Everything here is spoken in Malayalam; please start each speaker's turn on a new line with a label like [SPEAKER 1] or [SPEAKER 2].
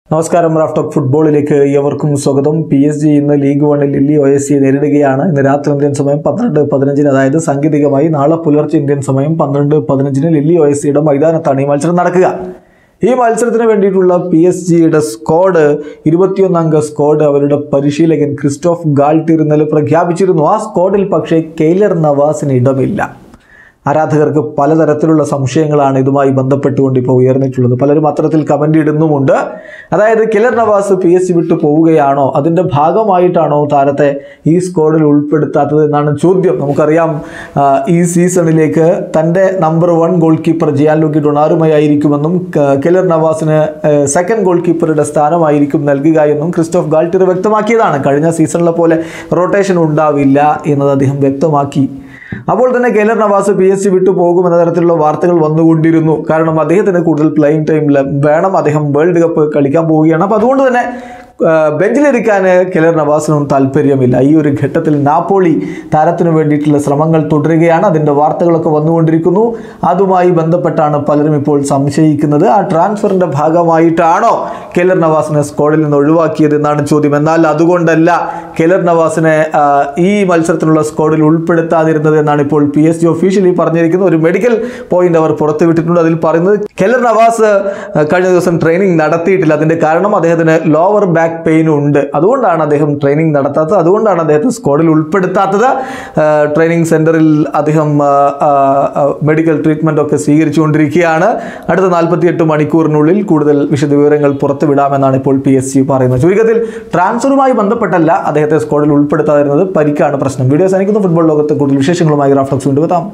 [SPEAKER 1] നമസ്കാരം റാഫ്റ്റോക്ക് ഫുട്ബോളിലേക്ക് ഏവർക്കും സ്വാഗതം പി എസ് ജി ഇന്ന് ലീഗ് വണ്ണിൽ ലില്ലി ഒ എസ് സിയെ നേരിടുകയാണ് ഇന്ന് രാത്രി ഇന്ത്യൻ സമയം പന്ത്രണ്ട് പതിനഞ്ചിന് അതായത് സാങ്കേതികമായി നാളെ പുലർച്ചെ ഇന്ത്യൻ സമയം പന്ത്രണ്ട് പതിനഞ്ചിന് ലില്ലി ഒ എസ് സിയുടെ മൈതാനത്താണ് ഈ മത്സരം നടക്കുക ഈ മത്സരത്തിന് വേണ്ടിയിട്ടുള്ള പി എസ് ജിയുടെ സ്ക്വാഡ് ഇരുപത്തിയൊന്നംഗ സ്ക്വാഡ് അവരുടെ പരിശീലകൻ ക്രിസ്റ്റോഫ് ഗാൾട്ടിർ ഇന്നലെ പ്രഖ്യാപിച്ചിരുന്നു ആ സ്ക്വാഡിൽ പക്ഷേ കെയ്ലർ നവാസിന് ഇടമില്ല ആരാധകർക്ക് പലതരത്തിലുള്ള സംശയങ്ങളാണ് ഇതുമായി ബന്ധപ്പെട്ടുകൊണ്ട് ഇപ്പോൾ ഉയർന്നിട്ടുള്ളത് പലരും അത്തരത്തിൽ കമൻ്റ് ഇടുന്നുമുണ്ട് അതായത് Keylor Navas P S C വിട്ടു പോവുകയാണോ അതിൻ്റെ ഭാഗമായിട്ടാണോ താരത്തെ ഈ സ്ക്വാഡിൽ ഉൾപ്പെടുത്താത്തത് എന്നാണ് ചോദ്യം നമുക്കറിയാം ആ, ഈ സീസണിലേക്ക് തൻ്റെ number one goalkeeper Gian Luigi ഡൊണാറുമയായിരിക്കുമെന്നും ക- കിലർ നവാസിന് സെക്കൻഡ് ഗോൾ കീപ്പറുടെ സ്ഥാനമായിരിക്കും നൽകുക എന്നും ക്രിസ്റ്റോഫ് ഗാൾട്ടിർ വ്യക്തമാക്കിയതാണ് കഴിഞ്ഞ സീസണിലെ പോലെ റൊട്ടേഷൻ ഉണ്ടാവില്ല എന്നത് അദ്ദേഹം വ്യക്തമാക്കി അപ്പോൾ തന്നെ Keylor Navas P S C വിട്ടു പോകുമെന്ന തരത്തിലുള്ള വാർത്തകൾ വന്നുകൊണ്ടിരുന്നു കാരണം അദ്ദേഹത്തിന് കൂടുതൽ പ്ലേയിങ് ടൈം വേണം അദ്ദേഹം വേൾഡ് കപ്പ് കളിക്കാൻ പോവുകയാണ് അപ്പോൾ അതുകൊണ്ട് തന്നെ ആ, ബെഞ്ചിലിരിക്കാൻ കെലർ നവാസിനും താല്പര്യമില്ല ഈ ഒരു ഘട്ടത്തിൽ നാപ്പോളി താരത്തിനു വേണ്ടിയിട്ടുള്ള ശ്രമങ്ങൾ തുടരുകയാണ് അതിൻ്റെ വാർത്തകളൊക്കെ വന്നുകൊണ്ടിരിക്കുന്നു അതുമായി ബന്ധപ്പെട്ടാണ് പലരും ഇപ്പോൾ സംശയിക്കുന്നത് ആ ട്രാൻസ്ഫറിൻ്റെ ഭാഗമായിട്ടാണോ കെലർ നവാസിനെ സ്ക്വാഡിൽ നിന്ന് ഒഴിവാക്കിയത് എന്നാണ് ചോദ്യം എന്നാൽ അതുകൊണ്ടല്ല കെലർ നവാസിനെ ആ, ഈ മത്സരത്തിനുള്ള സ്ക്വാഡിൽ ഉൾപ്പെടുത്താതിരുന്നത് എന്നാണ് ഇപ്പോൾ പി എസ് ജി ഒഫീഷ്യലി പറഞ്ഞിരിക്കുന്നത് ഒരു മെഡിക്കൽ പോയിന്റ് അവർ പുറത്തുവിട്ടിട്ടുണ്ട് അതിൽ പറയുന്നത് കെലർ നവാസ് ആ, കഴിഞ്ഞ ദിവസം ട്രെയിനിങ് നടത്തിയിട്ടില്ല അതിന്റെ കാരണം അദ്ദേഹത്തിന് ലോവർ ബാക്ക് പെയിൻ ഉണ്ട് അതുകൊണ്ടാണ് അദ്ദേഹം ട്രെയിനിങ് നടത്താത്തത് അതുകൊണ്ടാണ് അദ്ദേഹത്തെ സ്ക്വാഡിൽ ഉൾപ്പെടുത്താത്തത് ആ, ട്രെയിനിങ് സെന്ററിൽ അദ്ദേഹം ആ, ആ, ആ, മെഡിക്കൽ ട്രീറ്റ്മെന്റ് ഒക്കെ സ്വീകരിച്ചുകൊണ്ടിരിക്കുകയാണ് അടുത്ത നാൽപ്പത്തിയെട്ട് മണിക്കൂറിനുള്ളിൽ കൂടുതൽ വിശദവിവരങ്ങൾ പുറത്തുവിടാമെന്നാണ് ഇപ്പോൾ പി എസ് സി പറയുന്നത് ചുരുക്കത്തിൽ ട്രാൻസ്ഫറുമായി ബന്ധപ്പെട്ടല്ല അദ്ദേഹത്തെ സ്ക്വാഡിൽ ഉൾപ്പെടുത്താതിരുന്നത് പരിക്കാണ് പ്രശ്നം വീഡിയോ സാധിക്കുന്ന ഫുട്ബോൾ ലോകത്തെ കൂടുതൽ വിശേഷങ്ങളുമായി ഗ്രാഫ്റ്റോക്സ് വീണ്ടും എത്താം